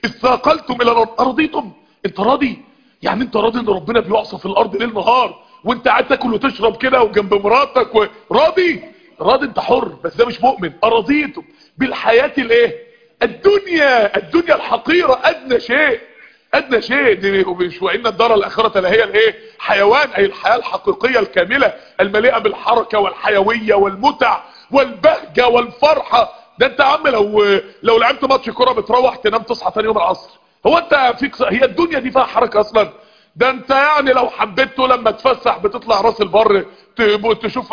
استاقلتم الى الارض ارضيتم انت راضي يعني انت راضي ان ربنا بيعصى في الارض ليل نهار وانت قاعد تاكل وتشرب كده وجنب مراتك وراضي راضي انت حر بس ده مش مؤمن ارضيتم بالحياة الايه الدنيا الدنيا الحقيرة ادنى شيء ادنى شيء دي مش وان الدار الاخرة لهي الايه حيوان اي الحياة الحقيقية الكاملة المليئة بالحركة والحيوية والمتع والبهجة والفرحة ده انت يا عم لو لو لعبت ماتش كرة بتروح تنام تصحى تاني يوم العصر هو انت فيك هي الدنيا دي فيها حركة اصلا ده انت يعني لو حبيته لما تفسح بتطلع راس البر تشوف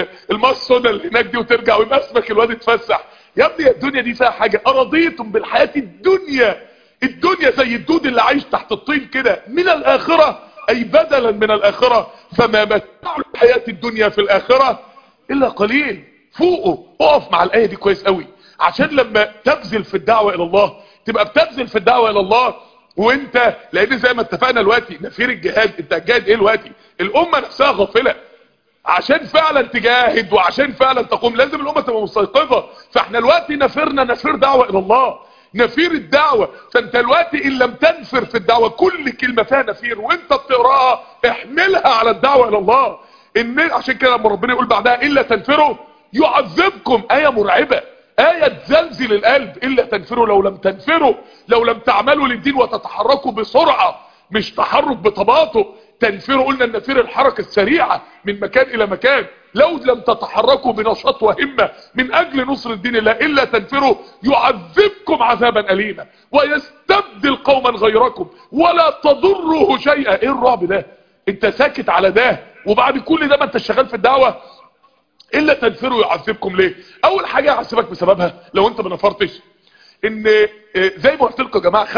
المصة اللي هناك دي وترجع ويبقى اسمك الواد يتفسح يا ابني الدنيا دي فيها حاجة ارضيتم بالحياة الدنيا الدنيا زي الدود اللي عايش تحت الطين كده من الاخرة اي بدلا من الاخرة فما متاع الحياة الدنيا في الاخرة الا قليل فوقه اقف مع الاية دي كويس قوي عشان لما تبذل في الدعوة الى الله تبقى بتبذل في الدعوة الى الله وانت لان زي ما اتفقنا دلوقتي نفير الجهاد انت هتجاهد ايه دلوقتي الامة نفسها غافلة عشان فعلا تجاهد وعشان فعلا تقوم لازم الامة تبقى مستيقظة فاحنا دلوقتي نفرنا نفير دعوة الى الله نفير الدعوة فانت دلوقتي ان لم تنفر في الدعوة كل كلمة فيها نفير وانت بتقراها احملها على الدعوة الى الله ان عشان كده لما ربنا يقول بعدها الا تنفروا يعذبكم ايه مرعبة آية تزلزل القلب إلا تنفروا لو لم تنفروا لو لم تعملوا للدين وتتحركوا بسرعة مش تحرك بتباطؤ تنفروا قلنا النفير الحركة السريعة من مكان إلى مكان لو لم تتحركوا بنشاط وهمة من أجل نصر الدين الله إلا تنفروا يعذبكم عذابا أليما ويستبدل قوما غيركم ولا تضره شيئا إيه الرعب ده انت ساكت على ده وبعد كل ده ما انت شغال في الدعوة الا تنفروا يعذبكم ليه اول حاجة يعذبك بسببها لو انت ما نفرتش ان زي ما قلت لكم يا جماعه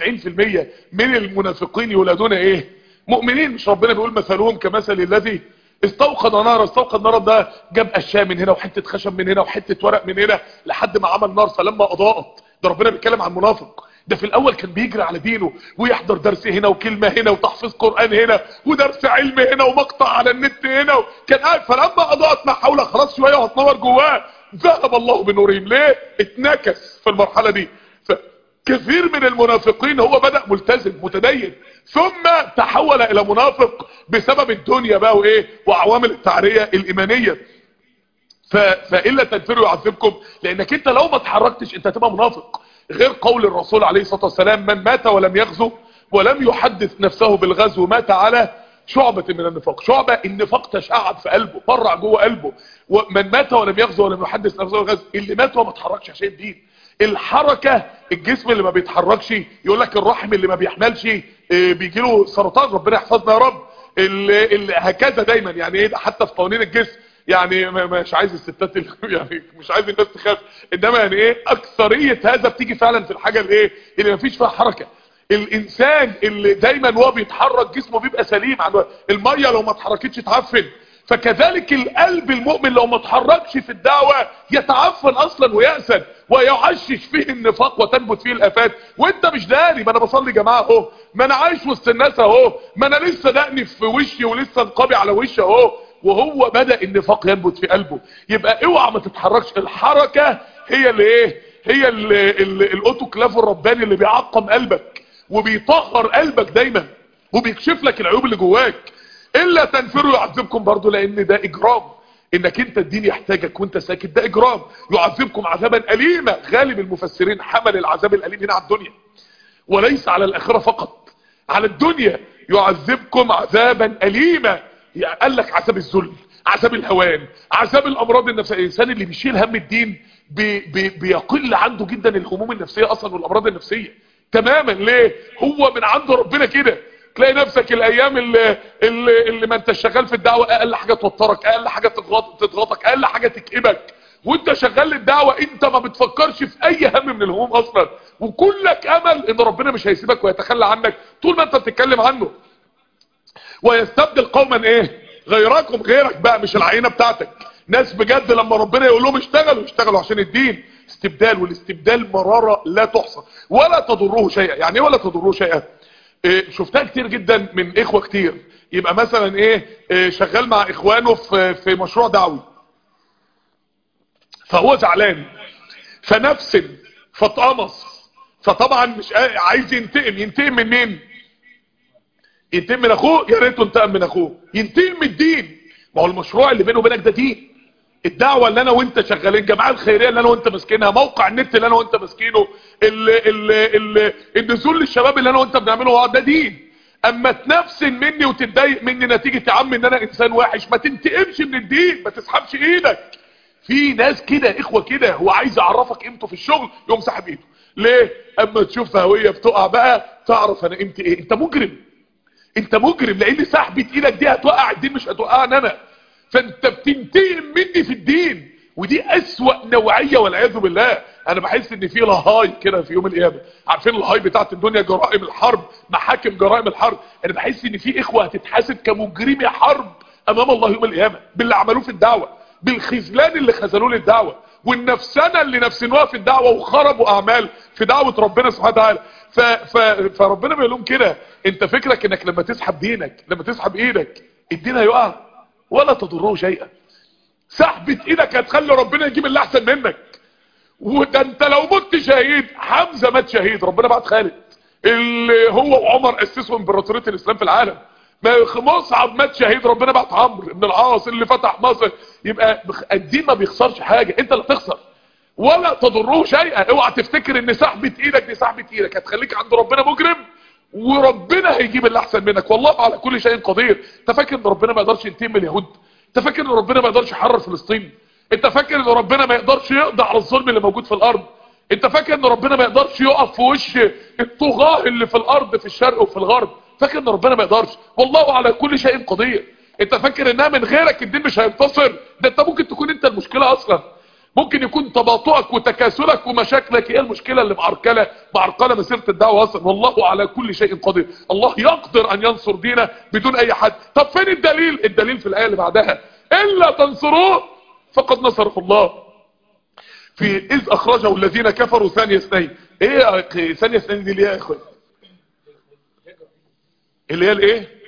95% من المنافقين يولدون ايه مؤمنين مش ربنا بيقول مثلهم كمثل الذي استوقد نار استوقد نار ده جاب اشياء من هنا وحته خشب من هنا وحته ورق من هنا لحد ما عمل نار فلما اضاءت ده ربنا بيتكلم عن منافق ده في الاول كان بيجري على دينه ويحضر درس هنا وكلمة هنا وتحفيظ قرآن هنا ودرس علم هنا ومقطع على النت هنا كان قاعد فلما اضاءت ما حوله خلاص شوية وهتنور جواه ذهب الله بنورهم ليه اتنكس في المرحلة دي كثير من المنافقين هو بدأ ملتزم متدين ثم تحول الى منافق بسبب الدنيا بقى وايه وعوامل التعرية الايمانية ف... فإلا تنفروا يعذبكم لانك انت لو ما اتحركتش انت هتبقى منافق غير قول الرسول عليه الصلاة والسلام من مات ولم يغزو ولم يحدث نفسه بالغزو مات على شعبة من النفاق شعبة النفاق تشعب في قلبه فرع جوه قلبه ومن مات ولم يغزو ولم يحدث نفسه بالغزو اللي مات وما اتحركش عشان الدين الحركة الجسم اللي ما بيتحركش يقول لك الرحم اللي ما بيحملش بيجي له سرطان ربنا يحفظنا يا رب اللي اللي هكذا دايما يعني ايه حتى في قوانين الجسم يعني مش عايز الستات يعني مش عايز الناس تخاف انما يعني ايه اكثريه هذا بتيجي فعلا في الحاجه اللي ايه اللي مفيش فيها حركه الانسان اللي دايما وهو بيتحرك جسمه بيبقى سليم عن الميه لو ما اتحركتش تعفن فكذلك القلب المؤمن لو ما اتحركش في الدعوه يتعفن اصلا ويأسن ويعشش فيه النفاق وتنبت فيه الافات وانت مش داري ما انا بصلي جماعه اهو ما انا عايش وسط الناس اهو ما انا لسه دقني في وشي ولسه نقابي على وشي اهو وهو بدأ النفاق ينبت في قلبه يبقى اوعى ما تتحركش الحركة هي اللي ايه هي الاوتوكلاف الرباني اللي بيعقم قلبك وبيطهر قلبك دايما وبيكشف لك العيوب اللي جواك الا تنفروا يعذبكم برضو لان ده اجرام انك انت الدين يحتاجك وانت ساكت ده اجرام يعذبكم عذابا اليما غالب المفسرين حمل العذاب الاليم هنا على الدنيا وليس على الاخرة فقط على الدنيا يعذبكم عذابا اليما يعني قال لك عذاب الذل عذاب الهوان عذاب الامراض النفسيه الانسان اللي بيشيل هم الدين بي بي بيقل عنده جدا الهموم النفسيه اصلا والامراض النفسيه تماما ليه هو من عنده ربنا كده تلاقي نفسك الايام اللي اللي, اللي ما انت شغال في الدعوه اقل حاجه توترك اقل حاجه تضغط تضغطك اقل حاجه تكئبك وانت شغال للدعوه انت ما بتفكرش في اي هم من الهموم اصلا وكلك امل ان ربنا مش هيسيبك ويتخلى عنك طول ما انت بتتكلم عنه ويستبدل قوما ايه غيركم غيرك بقى مش العينة بتاعتك ناس بجد لما ربنا يقول لهم اشتغلوا اشتغلوا عشان الدين استبدال والاستبدال مرارة لا تحصى ولا تضره شيئا يعني ايه ولا تضره شيئا إيه شفتها كتير جدا من اخوة كتير يبقى مثلا ايه, إيه شغال مع اخوانه في, في مشروع دعوي فهو زعلان فنفس فاتقمص فطبعا مش عايز ينتقم ينتقم من مين ينتقم من اخوه يا ريته انتقم من اخوه ينتقم من الدين ما هو المشروع اللي بينه وبينك ده دين الدعوة اللي انا وانت شغالين الجماعة الخيرية اللي انا وانت ماسكينها موقع النت اللي انا وانت ماسكينه ال ال ال النزول للشباب اللي انا وانت بنعمله ده دين اما تنفسن مني وتتضايق مني نتيجة يا عم ان انا انسان وحش ما تنتقمش من الدين ما تسحبش ايدك في ناس كده اخوة كده هو عايز يعرفك قيمته في الشغل يقوم سحب ايده ليه اما تشوف هوية بتقع بقى تعرف انا قيمتي ايه انت مجرم انت مجرم لان سحبة ايدك دي هتوقع الدين مش هتوقعني انا فانت بتنتقم مني في الدين ودي اسوأ نوعية والعياذ بالله انا بحس ان في لهاي كده في يوم القيامة عارفين الهاي بتاعت الدنيا جرائم الحرب محاكم جرائم الحرب انا بحس ان في اخوة هتتحاسب كمجرمي حرب امام الله يوم القيامة باللي عملوه في الدعوة بالخذلان اللي خذلوه للدعوة والنفسنة اللي نفسنوها في الدعوة وخربوا اعمال في دعوة ربنا سبحانه وتعالى ف... ف... فربنا بيقول لهم كده انت فكرك انك لما تسحب دينك لما تسحب ايدك الدين هيقع ولا تضره شيئا سحبة ايدك هتخلي ربنا يجيب اللي احسن منك وده انت لو مت شهيد حمزة مات شهيد ربنا بعت خالد اللي هو وعمر اسسوا امبراطورية الاسلام في العالم مصعب مات شهيد ربنا بعت عمرو بن العاص اللي فتح مصر يبقى الدين ما بيخسرش حاجة انت اللي تخسر ولا تضره شيئا اوعى تفتكر ان سحبة ايدك دي سحبة ايدك هتخليك عند ربنا مجرم وربنا هيجيب اللي احسن منك والله على كل شيء قدير انت فاكر ان ربنا ما يقدرش ينتقم من اليهود انت فاكر ان ربنا ما يقدرش يحرر فلسطين انت فاكر ان ربنا ما يقدرش يقضي على الظلم اللي موجود في الارض انت فاكر ان ربنا ما يقدرش يقف في وش الطغاة اللي في الارض في الشرق وفي الغرب فاكر ان ربنا ما يقدرش والله على كل شيء قدير انت فاكر انها من غيرك الدين مش هينتصر ده انت ممكن تكون انت المشكلة اصلا ممكن يكون تباطؤك وتكاسلك ومشاكلك هي المشكلة اللي معرقلة معرقلة مسيرة الدعوة اصلا والله على كل شيء قدير الله يقدر ان ينصر دينه بدون اي حد طب فين الدليل الدليل في الايه اللي بعدها الا تنصروه فقد نصره الله في اذ اخرجه الذين كفروا ثاني اثنين ايه ثاني اثنين دي ليه يا اخوان اللي هي الايه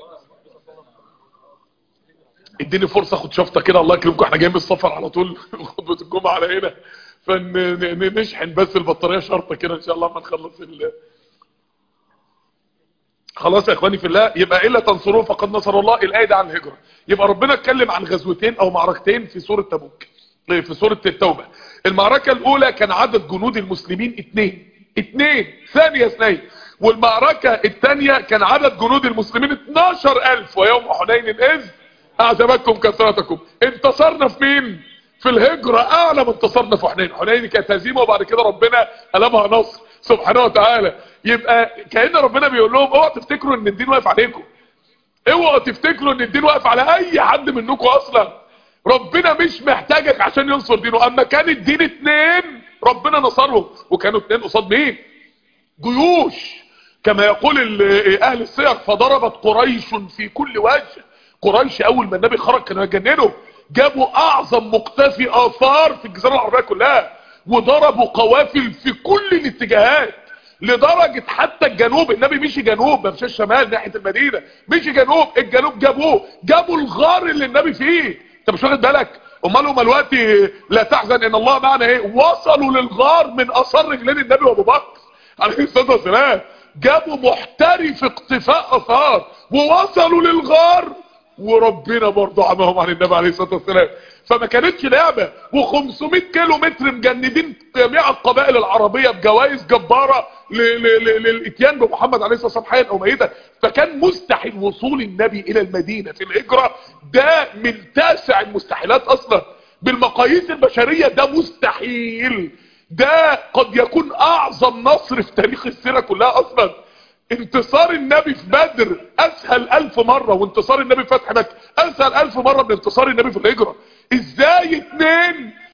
اديني فرصة اخد شفطة كده الله يكرمكم احنا جايين بالسفر على طول خطبة الجمعة على هنا فنشحن بس البطارية شرطة كده ان شاء الله ما نخلص ال خلاص يا اخواني في الله يبقى الا تنصروه فقد نصر الله الايه دي عن الهجرة يبقى ربنا اتكلم عن غزوتين او معركتين في سورة تبوك في سورة التوبة المعركة الاولى كان عدد جنود المسلمين اتنين اتنين ثانية اثنين والمعركة الثانية كان عدد جنود المسلمين 12000 ويوم حنين اذ اعجبتكم كثرتكم انتصرنا في مين في الهجرة اعلى ما انتصرنا في حنين حنين كانت هزيمة وبعد كده ربنا قلبها نصر سبحانه وتعالى يبقى كأن ربنا بيقول لهم اوعوا تفتكروا ان الدين واقف عليكم اوعوا تفتكروا ان الدين واقف على اي حد منكم اصلا ربنا مش محتاجك عشان ينصر دينه اما كان الدين اتنين ربنا نصرهم وكانوا اتنين قصاد مين جيوش كما يقول اهل السير فضربت قريش في كل وجه قريش اول ما النبي خرج كانوا يجننوا جابوا اعظم مقتفي اثار في الجزيره العربيه كلها وضربوا قوافل في كل الاتجاهات لدرجة حتى الجنوب النبي مشي جنوب ما مشيش شمال ناحية المدينة مشي جنوب الجنوب جابوه جابوا الغار اللي النبي فيه انت مش واخد بالك امال هم دلوقتي لا تحزن ان الله معنا ايه وصلوا للغار من اثار رجلين النبي وابو بكر عليه الصلاه والسلام جابوا محترف اقتفاء اثار ووصلوا للغار وربنا برضه عماهم عن النبي عليه الصلاه والسلام فما كانتش لعبه و500 كيلو متر مجندين جميع القبائل العربيه بجوائز جباره للاتيان بمحمد عليه الصلاه والسلام حيا او ميتا فكان مستحيل وصول النبي الى المدينه في الهجره ده من تاسع المستحيلات اصلا بالمقاييس البشريه ده مستحيل ده قد يكون اعظم نصر في تاريخ السيره كلها اصلا انتصار النبي في بدر اسهل الف مرة وانتصار النبي في فتح مكة اسهل الف مرة من انتصار النبي في الهجرة ازاي اتنين